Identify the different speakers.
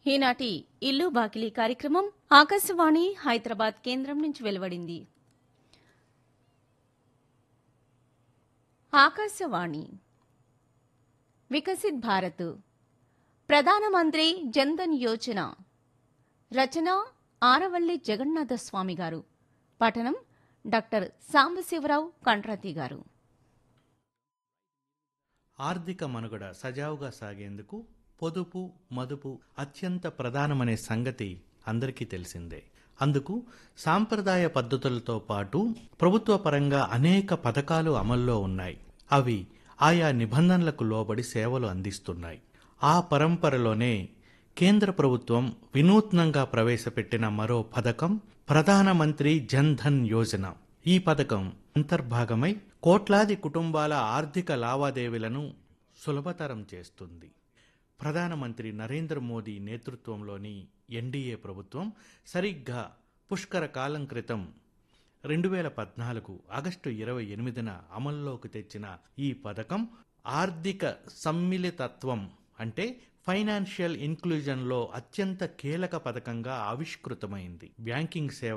Speaker 1: ఈనాటి ఇల్లు బాకిలి కార్యక్రమం ఆకాశవాణి హైదరాబాద్ కేంద్రం నుంచి వెలువడింది ఆకాశవాణి వికసిత్ భారత్ ప్రధానమంత్రి జన్ధన్ యోజన రచన ఆరవల్లి జగన్నాథ స్వామి గారు పఠనం డాక్టర్ సాంబశివరావు కంట్రాతి గారు
Speaker 2: ఆర్థిక మనుగడ సజావుగా సాగేందుకు పొదుపు మదుపు అత్యంత ప్రధానమనే సంగతి అందరికీ తెలిసిందే అందుకు సాంప్రదాయ పద్ధతులతో పాటు ప్రభుత్వ పరంగా అనేక పథకాలు అమల్లో ఉన్నాయి అవి ఆయా నిబంధనలకు లోబడి సేవలు అందిస్తున్నాయి ఆ పరంపరలోనే కేంద్ర ప్రభుత్వం వినూత్నంగా ప్రవేశపెట్టిన మరో పథకం ప్రధానమంత్రి జన్ ధన్ యోజన ఈ పథకం అంతర్భాగమై కోట్లాది కుటుంబాల ఆర్థిక లావాదేవీలను సులభతరం చేస్తుంది ప్రధానమంత్రి నరేంద్ర మోదీ నేతృత్వంలోని ఎన్డీఏ ప్రభుత్వం సరిగ్గా పుష్కర కాలం క్రితం రెండు వేల పద్నాలుగు ఆగస్టు ఇరవై ఎనిమిదిన అమల్లోకి తెచ్చిన ఈ పథకం ఆర్థిక సమ్మిళితత్వం అంటే ఫైనాన్షియల్ ఇన్క్లూజన్లో అత్యంత కీలక పథకంగా ఆవిష్కృతమైంది బ్యాంకింగ్ సేవ